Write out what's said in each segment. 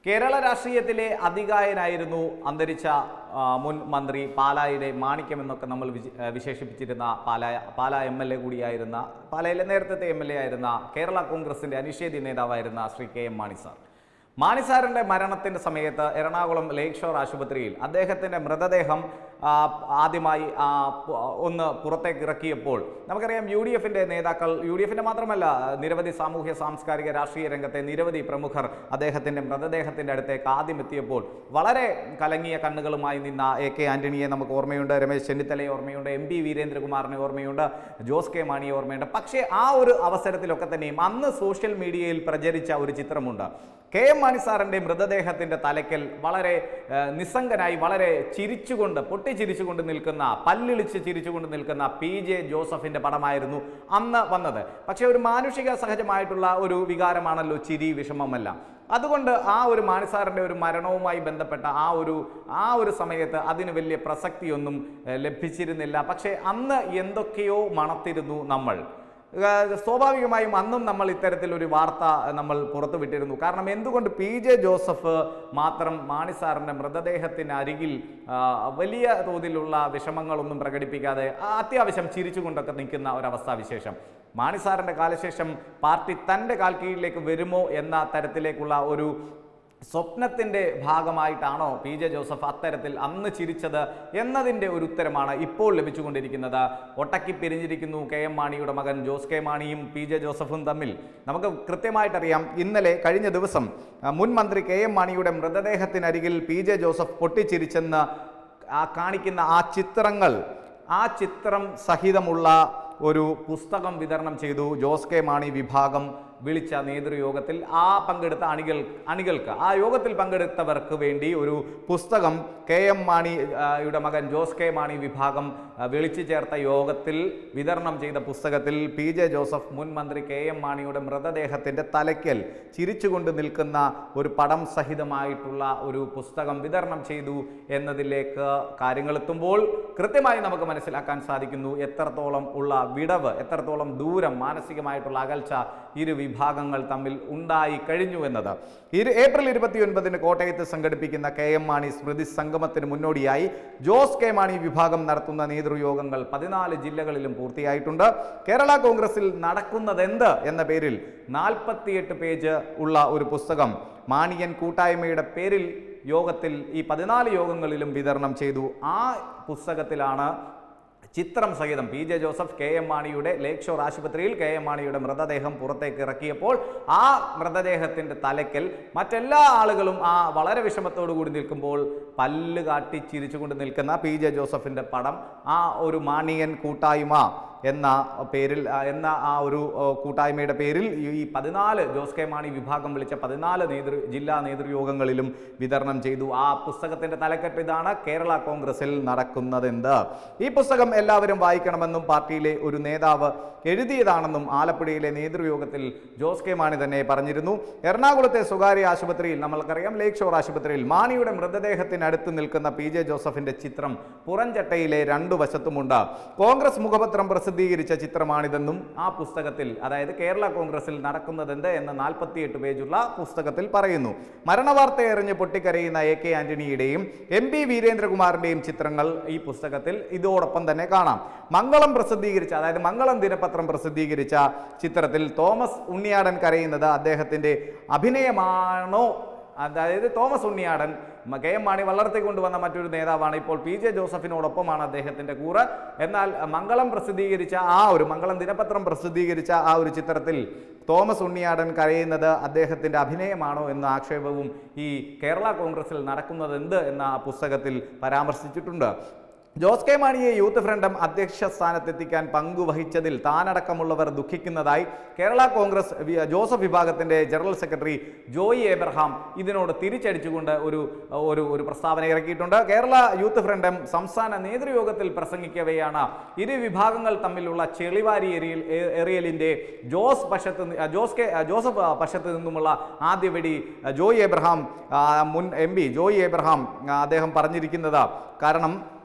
കേരള രാഷ്ട്രീയത്തിലെ അതികായനായിരുന്നു അന്തരിച്ച ആ, മുൻ മന്ത്രി പാലായുടെ മാണിക്യം എന്നൊക്കെ നമ്മൾ വിശ- ആ, വിശേഷിപ്പിച്ചിരുന്ന Pala Pala M L A കൂടിയായിരുന്ന പാലയിലെ നേരത്തെ എം എൽ എ ആയിരുന്ന കേരള കോൺഗ്രസിന്റെ അനിഷേധ്യ നേതാവായിരുന്ന Shri K M Mani sir Mani സാറിന്റെ മരണത്തിന്റെ സമയത്ത് എറണാകുളം ലേക്ക് ഷോർ ആശുപത്രിയിൽ അദ്ദേഹത്തിന്റെ മൃതദേഹം ആ, ആദ്യമായി ആ, പു- ഒന്ന് പുറത്തേക്ക് ഇറക്കിയപ്പോൾ നമുക്കറിയാം യു ഡി എഫിന്റെ നേതാക്കൾ യു ഡി എഫിന്റെ മാത്രമല്ല നിരവധി സാമൂഹ്യ സാംസ്കാരിക രാഷ്ട്രീയ രംഗത്തെ നിരവധി പ്രമുഖർ അദ്ദേഹത്തിന്റെ മൃതദേഹത്തിന്റെ അടുത്തേക്ക് ആദ്യം എത്തിയപ്പോൾ വളരെ കലങ്ങിയ കണ്ണുകളുമായി നിന്ന എ കെ ആന്റണിയെ നമുക്ക് ഓർമ്മയുണ്ട് രമേശ് ചെന്നിത്തലയെ ഓർമ്മയുണ്ട് എം പി വീരേന്ദ്രകുമാറിനെ ഓർമ്മയുണ്ട് ജോസ് കെ മാണിയെ ഓർമ്മയുണ്ട് പക്ഷേ ആ ഒരു അവസരത്തിലൊക്കെ തന്നെയും അന്ന് സോഷ്യൽ മീഡിയയിൽ പ്രചരിച്ച ഒരു ചിത്രമുണ്ട് കെ എം മാണി സാറിന്റെ മൃതദേഹത്തിന്റെ തലയ്ക്കൽ വളരെ ആ, നിസ്സംഗനായി വളരെ ചിരിച്ചുകൊണ്ട് പൊട്ടിച്ചിരിച്ചുകൊണ്ട് നിൽക്കുന്ന പല്ലിളിച്ച് ചിരിച്ചുകൊണ്ട് നിൽക്കുന്ന പി ജെ ജോസഫിന്റെ പടമായിരുന്നു അന്ന് വന്നത് പക്ഷേ ഒരു മാനുഷിക സഹജമായിട്ടുള്ള ഒരു വികാരമാണല്ലോ ചിരി വിഷമമല്ല അതുകൊണ്ട് ആ ഒരു മാണിസാറിൻ്റെ ഒരു മരണവുമായി ബന്ധപ്പെട്ട ആ ഒരു ആ ഒരു സമയത്ത് അതിന് വലിയ പ്രസക്തിയൊന്നും ഏഹ്, ലഭിച്ചിരുന്നില്ല പക്ഷേ അന്ന് എന്തൊക്കെയോ മണത്തിരുന്നു നമ്മൾ ഏഹ്, സ്വാഭാവികമായും അന്നും നമ്മൾ ഇത്തരത്തിലൊരു വാർത്ത നമ്മൾ പുറത്തുവിട്ടിരുന്നു കാരണം എന്തുകൊണ്ട് പി ജെ ജോസഫ് മാത്രം മാണി സാറിൻ്റെ മൃതദേഹത്തിന് അരികിൽ ആ, വലിയ തോതിലുള്ള വിഷമങ്ങളൊന്നും പ്രകടിപ്പിക്കാതെ ആ, അത്യാവശ്യം ചിരിച്ചുകൊണ്ടൊക്കെ നിൽക്കുന്ന ഒരവസ്ഥാവിശേഷം മാണി സാറിൻ്റെ കാലശേഷം പാർട്ടി തൻ്റെ കാൽ കീഴിലേക്ക് വരുമോ എന്ന തരത്തിലേക്കുള്ള ഒരു സ്വപ്നത്തിൻ്റെ ഭാഗമായിട്ടാണോ പി ജെ ജോസഫ് അത്തരത്തിൽ അന്ന് ചിരിച്ചത് എന്നതിൻ്റെ ഒരു ഉത്തരമാണ് ഇപ്പോൾ ലഭിച്ചുകൊണ്ടിരിക്കുന്നത് ഒട്ടക്കി പിരിഞ്ഞിരിക്കുന്നു കെ എം മാണിയുടെ മകൻ ജോസ് കെ മാണിയും പി ജെ ജോസഫും തമ്മിൽ നമുക്ക് കൃത്യമായിട്ടറിയാം ഇന്നലെ കഴിഞ്ഞ ദിവസം ആ, മുൻ മന്ത്രി കെ എം മാണിയുടെ മൃതദേഹത്തിനരികിൽ പി ജെ ജോസഫ് പൊട്ടിച്ചിരിച്ചെന്ന് ആ കാണിക്കുന്ന ആ ചിത്രങ്ങൾ ആ ചിത്രം സഹിതമുള്ള ഒരു പുസ്തകം വിതരണം ചെയ്തു ജോസ് കെ മാണി വിഭാഗം വിളിച്ച നേതൃയോഗത്തിൽ ആ പങ്കെടുത്ത അണികൾ അണികൾക്ക് ആ യോഗത്തിൽ പങ്കെടുത്തവർക്ക് വേണ്ടി ഒരു പുസ്തകം കെ എം മാണി ആ, യുടെ മകൻ ജോസ് കെ മാണി വിഭാഗം ആ, വിളിച്ചു ചേർത്ത യോഗത്തിൽ വിതരണം ചെയ്ത പുസ്തകത്തിൽ പി ജെ ജോസഫ് മുൻ മന്ത്രി കെ എം മാണിയുടെ മൃതദേഹത്തിൻ്റെ തലയ്ക്കൽ ചിരിച്ചുകൊണ്ട് നിൽക്കുന്ന ഒരു പടം സഹിതമായിട്ടുള്ള ഒരു പുസ്തകം വിതരണം ചെയ്തു എന്നതിലേക്ക് കാര്യങ്ങൾ എത്തുമ്പോൾ കൃത്യമായി നമുക്ക് മനസ്സിലാക്കാൻ സാധിക്കുന്നു എത്രത്തോളം ഉള്ള വിടവ് എത്രത്തോളം ദൂരം മാനസികമായിട്ടുള്ള അകൽച്ച ഇരു വിഭാഗങ്ങൾ തമ്മിൽ ഉണ്ടായി കഴിഞ്ഞു എന്നത് ഇരു ഏപ്രിൽ ഇരുപത്തിയൊൻപതിന് കോട്ടയത്ത് സംഘടിപ്പിക്കുന്ന കെ എം മാണി സ്മൃതി സംഗമത്തിന് മുന്നോടിയായി ജോസ് കെ മാണി വിഭാഗം നടത്തുന്ന നേതൃയോഗങ്ങൾ പതിനാല് ജില്ലകളിലും പൂർത്തിയായിട്ടുണ്ട് കേരള കോൺഗ്രസിൽ നടക്കുന്നതെന്ത് എന്ന പേരിൽ നാൽപ്പത്തിയെട്ട് പേജ് ഉള്ള ഒരു പുസ്തകം മാണിയൻ കൂട്ടായ്മയുടെ പേരിൽ യോഗത്തിൽ ഈ പതിനാല് യോഗങ്ങളിലും വിതരണം ചെയ്തു ആ പുസ്തകത്തിലാണ് ചിത്രം സഹിതം P J Joseph K M മാണിയുടെ ലേക്ക് ഷോർ ആശുപത്രിയിൽ കെ എം മാണിയുടെ മൃതദേഹം പുറത്തേക്ക് ഇറക്കിയപ്പോൾ ആ മൃതദേഹത്തിന്റെ തലയ്ക്കൽ മറ്റെല്ലാ ആളുകളും ആ വളരെ വിഷമത്തോടു കൂടി നിൽക്കുമ്പോൾ പല്ല് കാട്ടി ചിരിച്ചുകൊണ്ട് നിൽക്കുന്ന പി ജെ ജോസഫിന്റെ പടം ആ ഒരു മാണിയൻ കൂട്ടായ്മ എന്ന പേരിൽ ആ, എന്ന ആ ഒരു ഓ, കൂട്ടായ്മയുടെ പേരിൽ ഈ- ഈ പതിനാല് ജോസ് കെ മാണി വിഭാഗം വിളിച്ച പതിനാല് നേതൃ ജില്ലാ നേതൃയോഗങ്ങളിലും വിതരണം ചെയ്തു ആ പുസ്തകത്തിന്റെ തലക്കെട്ട് ഇതാണ് കേരള കോൺഗ്രസിൽ നടക്കുന്നതെന്ത് ഈ പുസ്തകം എല്ലാവരും വായിക്കണമെന്നും പാർട്ടിയിലെ ഒരു നേതാവ് എഴുതിയതാണെന്നും ആലപ്പുഴയിലെ നേതൃയോഗത്തിൽ ജോസ് കെ മാണി തന്നെ പറഞ്ഞിരുന്നു എറണാകുളത്തെ സ്വകാര്യ ആശുപത്രിയിൽ നമ്മൾക്കറിയാം ലേക്ക് ഷോർ ആശുപത്രിയിൽ മാണിയുടെ മൃതദേഹത്തിനടുത്ത് നിൽക്കുന്ന പി ജെ ജോസഫിന്റെ ചിത്രം പുറംചട്ടയിലെ രണ്ടു വശത്തുമുണ്ട് കോൺഗ്രസ് മുഖപത്രം പ്രസിദ്ധീകരിച്ച ചിത്രമാണിതെന്നും ആ പുസ്തകത്തിൽ അതായത് കേരള കോൺഗ്രസിൽ നടക്കുന്നതെന്ത് എന്ന നാൽപ്പത്തിയെട്ട് പേജുള്ള പുസ്തകത്തിൽ പറയുന്നു മരണവാർത്ത എറിഞ്ഞ് പൊട്ടിക്കരയുന്ന എ കെ ആന്റണിയുടെയും എം പി വീരേന്ദ്രകുമാറിന്റെയും ചിത്രങ്ങൾ ഈ പുസ്തകത്തിൽ ഇതോടൊപ്പം തന്നെ കാണാം മംഗളം പ്രസിദ്ധീകരിച്ച അതായത് മംഗളം ദിനപത്രം പ്രസിദ്ധീകരിച്ച ചിത്രത്തിൽ തോമസ് ഉണ്ണിയാടൻ കരയുന്നത് അദ്ദേഹത്തിന്റെ അഭിനയമാണോ അതായത് തോമസ് ഉണ്ണിയാടൻ മ- കെ എം മാണി വളർത്തിക്കൊണ്ടുവന്ന മറ്റൊരു നേതാവാണ് ഇപ്പോൾ പി ജെ ജോസഫിനോടൊപ്പമാണ് അദ്ദേഹത്തിന്റെ കൂറ് എന്നാൽ മംഗളം പ്രസിദ്ധീകരിച്ച ആ ഒരു മംഗളം ദിനപത്രം പ്രസിദ്ധീകരിച്ച ആ ഒരു ചിത്രത്തിൽ തോമസ് ഉണ്ണിയാടൻ കരയുന്നത് അദ്ദേഹത്തിന്റെ അഭിനയമാണോ എന്ന ആക്ഷേപവും ഈ കേരള കോൺഗ്രസിൽ നടക്കുന്നത് എന്ത് എന്ന ആ പുസ്തകത്തിൽ പരാമർശിച്ചിട്ടുണ്ട് ജോസ് കെ മാണിയെ യൂത്ത് ഫ്രണ്ടം അധ്യക്ഷ സ്ഥാനത്തെത്തിക്കാൻ പങ്കുവഹിച്ചതിൽ താനടക്കമുള്ളവർ ദുഃഖിക്കുന്നതായി കേരള കോൺഗ്രസ് വി- ജോസഫ് വിഭാഗത്തിന്റെ ജനറൽ സെക്രട്ടറി ജോയി ഏബ്രഹാം ഇതിനോട് തിരിച്ചടിച്ചുകൊണ്ട് ഒരു ഒരു ഒരു പ്രസ്താവന ഇറക്കിയിട്ടുണ്ട് കേരള യൂത്ത് ഫ്രണ്ടം സംസ്ഥാന നേതൃയോഗത്തിൽ പ്രസംഗിക്കവെയാണ് ഇരു വിഭാഗങ്ങൾ തമ്മിലുള്ള ചെളിവാരി എറിയൽ എ- എറിയലിന്റെ ജോസ് പക്ഷത്ത് നി- ജോസ് കെ ജോസഫ് പക്ഷത്ത് നിന്നുമുള്ള ആദ്യ വെടി ജോയി ഏബ്രഹാം ആ, മുൻ എം പി ജോയി ഏബ്രഹാം ആ, അദ്ദേഹം പറഞ്ഞിരിക്കുന്നത് കാരണം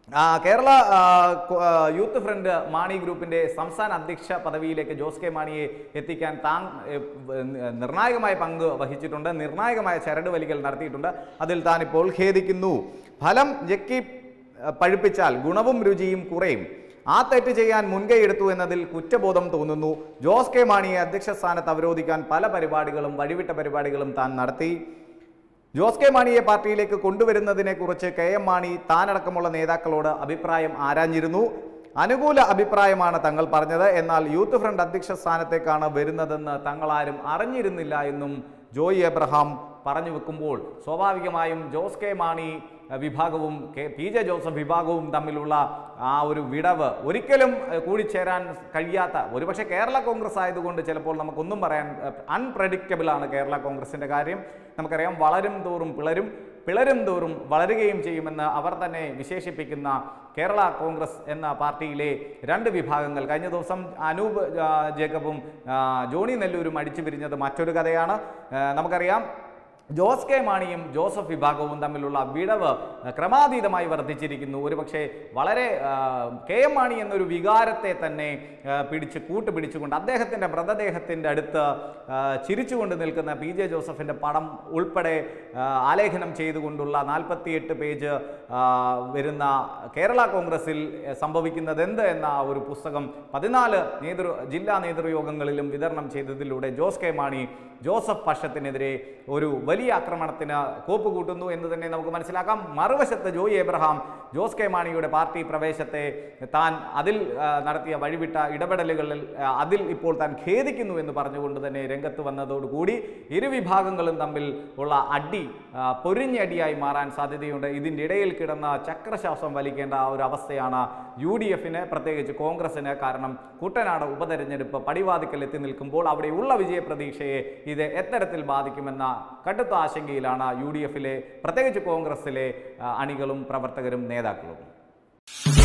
ആ, കേരള ആ, കൊ- ആ, യൂത്ത് ഫ്രണ്ട് മാണി ഗ്രൂപ്പിന്റെ സംസ്ഥാന അധ്യക്ഷ പദവിയിലേക്ക് ജോസ് കെ മാണിയെ എത്തിക്കാൻ താൻ എ, വ- നിർണായകമായ പങ്ക് വഹിച്ചിട്ടുണ്ട് നിർണായകമായ ചരട് വലിക്കൽ നടത്തിയിട്ടുണ്ട് അതിൽ താൻ ഇപ്പോൾ ഖേദിക്കുന്നു ഫലം ഞെക്കി ആ, പഴുപ്പിച്ചാൽ ഗുണവും രുചിയും കുറയും ആ തെറ്റ് ചെയ്യാൻ മുൻകൈ എടുത്തു എന്നതിൽ കുറ്റബോധം തോന്നുന്നു ജോസ് കെ മാണിയെ അധ്യക്ഷ സ്ഥാനത്ത് അവരോധിക്കാൻ പല പരിപാടികളും വഴിവിട്ട പരിപാടികളും താൻ നടത്തി ജോസ് കെ മാണിയെ പാർട്ടിയിലേക്ക് കൊണ്ടുവരുന്നതിനെ കുറിച്ച് കെ എം മാണി താനടക്കമുള്ള നേതാക്കളോട് അഭിപ്രായം ആരാഞ്ഞിരുന്നു അനുകൂല അഭിപ്രായമാണ് തങ്ങൾ പറഞ്ഞത് എന്നാൽ യൂത്ത് ഫ്രണ്ട് അധ്യക്ഷ സ്ഥാനത്തേക്കാണ് വരുന്നതെന്ന് തങ്ങളാരും അറിഞ്ഞിരുന്നില്ല എന്നും ജോയി എബ്രഹാം പറഞ്ഞു വെക്കുമ്പോൾ സ്വാഭാവികമായും ജോസ് കെ മാണി അഹ്, വിഭാഗവും കെ പി ജെ ജോസഫ് വിഭാഗവും തമ്മിലുള്ള ആ ഒരു വിടവ് ഒരിക്കലും അഹ്, കൂടിച്ചേരാൻ കഴിയാത്ത ഒരുപക്ഷെ കേരള കോൺഗ്രസ് ആയതുകൊണ്ട് ചിലപ്പോൾ നമുക്കൊന്നും പറയാൻ അൺപ്രഡിക്റ്റബിൾ ആണ് കേരള കോൺഗ്രസിന്റെ കാര്യം നമുക്കറിയാം വളരും തോറും പിളരും പിളരും തോറും വളരുകയും ചെയ്യുമെന്ന് അവർ തന്നെ വിശേഷിപ്പിക്കുന്ന കേരള കോൺഗ്രസ് എന്ന പാർട്ടിയിലെ രണ്ട് വിഭാഗങ്ങൾ കഴിഞ്ഞ ദിവസം അനൂപ് ആ, ജേക്കബും ആ, ജോണി നെല്ലൂരും അടിച്ചു പിരിഞ്ഞത് മറ്റൊരു കഥയാണ് ആ, നമുക്കറിയാം ജോസ് കെ മാണിയും ജോസഫ് വിഭാഗവും തമ്മിലുള്ള വിടവ് ക്രമാതീതമായി വർദ്ധിച്ചിരിക്കുന്നു ഒരുപക്ഷെ വളരെ ആ, കെ എം മാണി എന്നൊരു വികാരത്തെ തന്നെ ആ, പിടിച്ച് കൂട്ടുപിടിച്ചുകൊണ്ട് അദ്ദേഹത്തിൻ്റെ മൃതദേഹത്തിൻ്റെ അടുത്ത് ആ, ചിരിച്ചുകൊണ്ട് നിൽക്കുന്ന പി ജെ ജോസഫിൻ്റെ പടം ഉൾപ്പെടെ ആ, ആലേഖനം ചെയ്തുകൊണ്ടുള്ള നാൽപ്പത്തിയെട്ട് പേജ് ആ, വരുന്ന കേരള കോൺഗ്രസിൽ സംഭവിക്കുന്നത് എന്ത് എന്ന ആ ഒരു പുസ്തകം പതിനാല് നേതൃ ജില്ലാ നേതൃയോഗങ്ങളിലും വിതരണം ചെയ്തതിലൂടെ ജോസ് കെ മാണി ജോസഫ് പക്ഷത്തിനെതിരെ ഒരു വലിയ ആക്രമണത്തിന് കോപ്പ് കൂട്ടുന്നു എന്ന് തന്നെ നമുക്ക് മനസ്സിലാക്കാം മറുവശത്ത് ജോയി എബ്രഹാം ജോസ് കെ മാണിയുടെ പാർട്ടി പ്രവേശത്തെ താൻ അതിൽ ആ, നടത്തിയ വഴിവിട്ട ഇടപെടലുകളിൽ ആ, അതിൽ ഇപ്പോൾ താൻ ഖേദിക്കുന്നു എന്ന് പറഞ്ഞുകൊണ്ട് തന്നെ രംഗത്ത് വന്നതോടുകൂടി ഇരു വിഭാഗങ്ങളും തമ്മിൽ ഉള്ള അടി ആ, പൊരിഞ്ഞടിയായി മാറാൻ സാധ്യതയുണ്ട് ഇതിൻ്റെ ഇടയിൽ കിടന്ന ചക്രശ്വാസം വലിക്കേണ്ട ആ ഒരു അവസ്ഥയാണ് യു ഡി എഫിന് പ്രത്യേകിച്ച് കോൺഗ്രസിന് കാരണം കുട്ടനാട് ഉപതെരഞ്ഞെടുപ്പ് പടിവാതിക്കൽ എത്തി നിൽക്കുമ്പോൾ അവിടെയുള്ള വിജയപ്രതീക്ഷയെ ഇത് എത്തരത്തിൽ ബാധിക്കുമെന്ന കടുത്ത ആശങ്കയിലാണ് യു ഡി എഫിലെ പ്രത്യേകിച്ച് കോൺഗ്രസിലെ ആ, അണികളും പ്രവർത്തകരും നേതാക്കളും